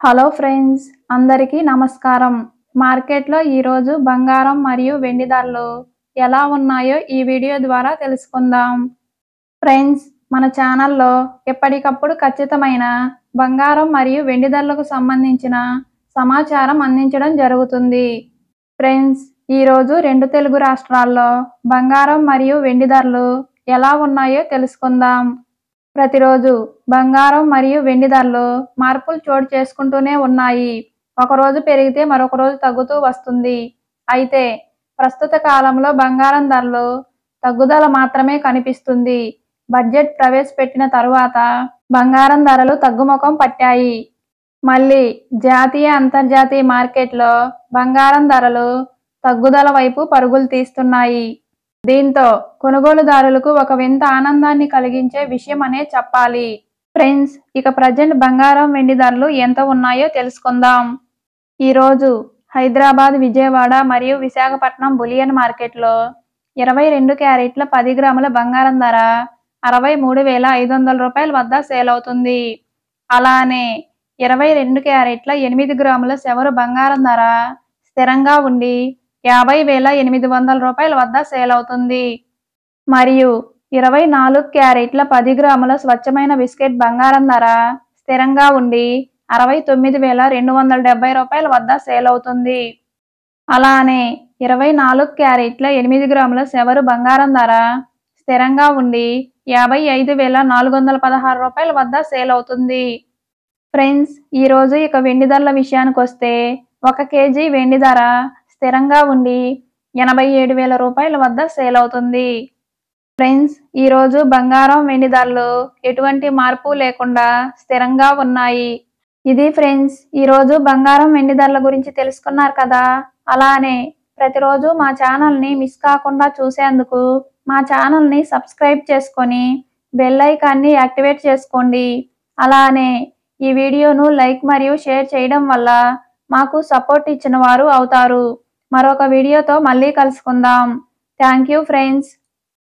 hello friends అందరికీ నమస్కారం మార్కెట్లో ఈరోజు బంగారం మరియు వెండి ధరలు ఎలా ఉన్నాయో ఈ వీడియో ద్వారా తెలుసుకుందాం ఫ్రెండ్స్ మన ఛానల్లో ఎప్పటికప్పుడు ఖచ్చితమైన బంగారం మరియు వెండి ధరలకు సంబంధించిన సమాచారం అందించడం జరుగుతుంది ఫ్రెండ్స్ ఈరోజు రెండు తెలుగు రాష్ట్రాల్లో బంగారం మరియు వెండి ధరలు ఎలా ఉన్నాయో తెలుసుకుందాం ప్రతిరోజు బంగారం మరియు వెండి ధరలు మార్పులు చోటు చేసుకుంటూనే ఉన్నాయి ఒకరోజు పెరిగితే మరొక రోజు తగ్గుతూ వస్తుంది అయితే ప్రస్తుత కాలంలో బంగారం ధరలు తగ్గుదల మాత్రమే కనిపిస్తుంది బడ్జెట్ ప్రవేశపెట్టిన తరువాత బంగారం ధరలు తగ్గుముఖం పట్టాయి మళ్ళీ జాతీయ అంతర్జాతీయ మార్కెట్లో బంగారం ధరలు తగ్గుదల వైపు పరుగులు తీస్తున్నాయి దీంతో కొనుగోలుదారులకు ఒక వింత ఆనందాన్ని కలిగించే విషయం అనే చెప్పాలి ఫ్రెండ్స్ ఇక ప్రజెంట్ బంగారం వెండి ధరలు ఎంత ఉన్నాయో తెలుసుకుందాం ఈరోజు హైదరాబాద్ విజయవాడ మరియు విశాఖపట్నం బులియన్ మార్కెట్లో ఇరవై రెండు క్యారెట్ల పది గ్రాముల బంగారం ధర అరవై మూడు వేల ఐదు వందల రూపాయల వద్ద సేల్ అవుతుంది అలానే ఇరవై రెండు క్యారెట్ల ఎనిమిది గ్రాముల సెవరు బంగారం ధర స్థిరంగా ఉండి యాభై వేల ఎనిమిది వందల రూపాయల వద్ద సేల్ అవుతుంది మరియు ఇరవై నాలుగు క్యారెట్ల పది గ్రాముల స్వచ్ఛమైన బిస్కెట్ బంగారం ధర స్థిరంగా ఉండి అరవై తొమ్మిది వేల రెండు వందల డెబ్బై రూపాయల వద్ద సేల్ అవుతుంది అలానే ఇరవై నాలుగు క్యారెట్ల ఎనిమిది గ్రాముల సెవరు బంగారం ధర స్థిరంగా ఉండి యాభై ఐదు వేల నాలుగు వందల పదహారు రూపాయల వద్ద సేల్ అవుతుంది ఫ్రెండ్స్ ఈరోజు ఇక వెండి ధరల విషయానికి వస్తే ఒక కేజీ వెండి ధర స్థిరంగా ఉండి ఎనభై ఏడు వేల రూపాయల వద్ద సేల్ అవుతుంది ఫ్రెండ్స్ ఈరోజు బంగారం వెండి ధరలు ఎటువంటి మార్పు లేకుండా స్థిరంగా ఉన్నాయి ఇది ఫ్రెండ్స్ ఈరోజు బంగారం వెండి ధరల గురించి తెలుసుకున్నారు కదా అలానే ప్రతిరోజు మా ఛానల్ని మిస్ కాకుండా చూసేందుకు మా ఛానల్ని సబ్స్క్రైబ్ చేసుకొని బెల్ ఐకాన్ని యాక్టివేట్ చేసుకోండి అలానే ఈ వీడియోను లైక్ మరియు షేర్ చేయడం వల్ల మాకు సపోర్ట్ ఇచ్చిన వారు అవుతారు మరొక వీడియోతో మళ్ళీ కలుసుకుందాం థ్యాంక్ యూ ఫ్రెండ్స్